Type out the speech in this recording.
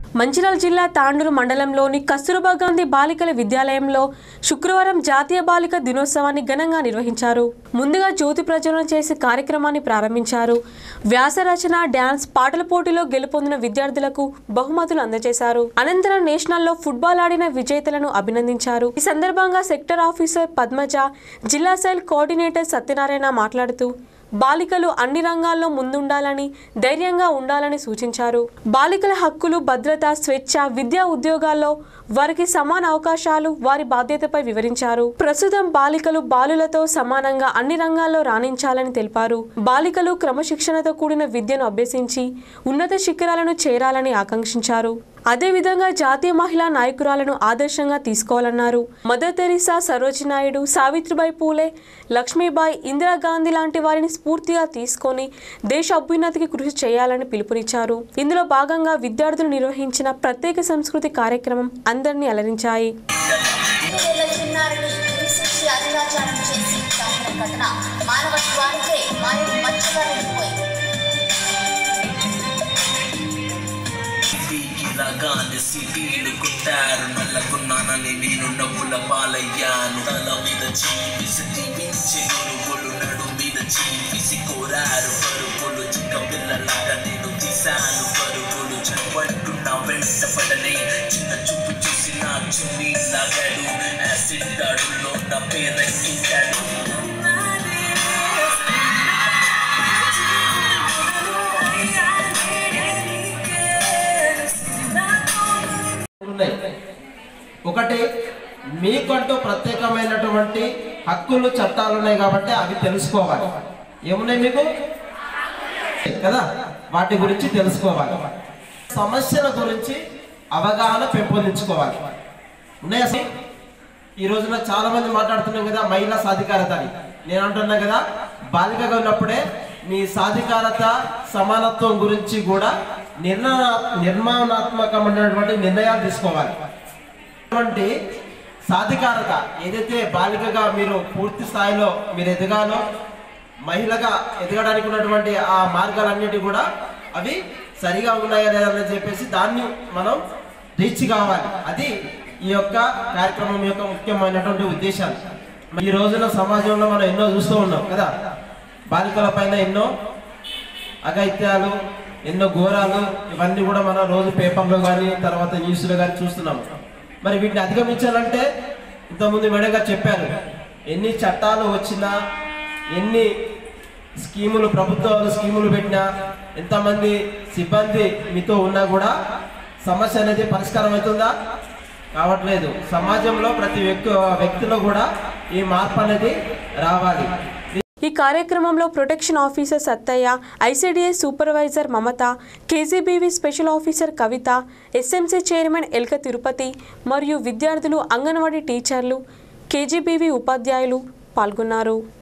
మంచిర్యాల జిల్లా తాండూరు మండలంలోని కస్తూర్బా గాంధీ బాలికల విద్యాలయంలో శుక్రవారం జాతీయ బాలిక దినోత్సవాన్ని ఘనంగా నిర్వహించారు ముందుగా జ్యోతి ప్రజ్వలన చేసి కార్యక్రమాన్ని ప్రారంభించారు వ్యాస రచన డ్యాన్స్ పాటల పోటీలో గెలుపొందిన విద్యార్థులకు బహుమతులు అందజేశారు అనంతరం నేషనల్లో ఫుట్బాల్ ఆడిన విజేతలను అభినందించారు ఈ సందర్భంగా సెక్టర్ ఆఫీసర్ పద్మజ జిల్లా సెల్ కోఆర్డినేటర్ సత్యనారాయణ మాట్లాడుతూ బాలికలు అన్ని రంగాల్లో ముందుండాలని ధైర్యంగా ఉండాలని సూచించారు బాలికల హక్కులు భద్రత స్వేచ్ఛ విద్యా ఉద్యోగాల్లో వారికి సమాన అవకాశాలు వారి బాధ్యతపై వివరించారు ప్రస్తుతం బాలికలు బాలులతో సమానంగా అన్ని రంగాల్లో రాణించాలని తెలిపారు బాలికలు క్రమశిక్షణతో కూడిన విద్యను అభ్యసించి ఉన్నత శిఖరాలను చేరాలని ఆకాంక్షించారు అదేవిధంగా జాతీయ మహిళా నాయకురాలను ఆదర్శంగా తీసుకోవాలన్నారు మదర్ తెరీసా సరోజి నాయుడు సావిత్రిబాయి పూలే లక్ష్మీబాయి ఇందిరాగాంధీ లాంటి వారిని స్ఫూర్తిగా తీసుకొని దేశ అభ్యున్నతికి కృషి చేయాలని పిలుపునిచ్చారు ఇందులో భాగంగా విద్యార్థులు నిర్వహించిన ప్రత్యేక సంస్కృతి కార్యక్రమం అందరినీ అలరించాయి ఏడేళ్ల చిన్నారిని హింసించి అత్యాచారం చేసి చంపిన ఘటన మానవత్వానికే మాయని మచ్చగా నిలిపోయింది రాగానే సిటీలు కొట్టారు నల్లకున్నానని నేను నవ్వుల పాలయ్యాను తల మీద చీపిసి దీవించి గురుగులు నడు మీద చీపిసి కోరారు పరుగులు చిక్క పిల్లలాగా నేను తీశాను పరుగులు చనిపట్టున్న వెంట పడనే చిన్న చూపు చూసి నా చున్నీ లాగాడు యాసిడ్ దాడుల్లో నా పేరెక్కించాడు ఉన్నాయి ఒకటి మీకంటూ ప్రత్యేకమైనటువంటి హక్కులు చట్టాలు ఉన్నాయి కాబట్టి అవి తెలుసుకోవాలి ఏమున్నాయి మీకు కదా వాటి గురించి తెలుసుకోవాలి సమస్యల గురించి అవగాహన పెంపొందించుకోవాలి ఉన్నాయా అసలు? ఈ రోజున చాలా మంది మాట్లాడుతున్నాం కదా మహిళా సాధికారత అని నేను అంటున్నా కదా బాలికగా ఉన్నప్పుడే మీ సాధికారత సమానత్వం గురించి కూడా నిర్ణయ నిర్మాణాత్మకమైనటువంటి నిర్ణయాలు తీసుకోవాలి అటువంటి సాధికారత ఏదైతే బాలికగా మీరు పూర్తి స్థాయిలో మీరు ఎదగాలో మహిళగా ఎదగడానికి ఉన్నటువంటి ఆ మార్గాలన్నిటి కూడా అవి సరిగా ఉన్నాయా లేదా అని చెప్పేసి దాన్ని మనం రీచ్ కావాలి అది ఈ యొక్క కార్యక్రమం యొక్క ముఖ్యమైనటువంటి ఉద్దేశాలు ఈ రోజున సమాజంలో మనం ఎన్నో చూస్తూ ఉన్నాం కదా బాలికల పైన ఎన్నో అఘాయిత్యాలు ఎన్నో ఘోరాలు ఇవన్నీ కూడా మనం రోజు పేపర్లో కానీ తర్వాత న్యూస్లో కానీ చూస్తున్నాము మరి వీటిని అధిగమించాలంటే ఇంతకుముందు మెడగా చెప్పారు ఎన్ని చట్టాలు వచ్చినా ఎన్ని స్కీములు ప్రభుత్వాలు స్కీములు పెట్టినా ఎంతమంది సిబ్బంది మీతో ఉన్నా కూడా సమస్య అనేది పరిష్కారం అవుతుందా కావట్లేదు సమాజంలో ప్రతి వ్యక్తి వ్యక్తిలో కూడా ఈ మార్పు అనేది రావాలి ఈ కార్యక్రమంలో protection officer Sattayya ICDS supervisor Mamata KGBV special officer Kavitha SMC chairman Elka Tirupati మరియు విద్యార్థులు అంగన్వాడీ టీచర్లు కేజీబీవీ ఉపాధ్యాయులు పాల్గొన్నారు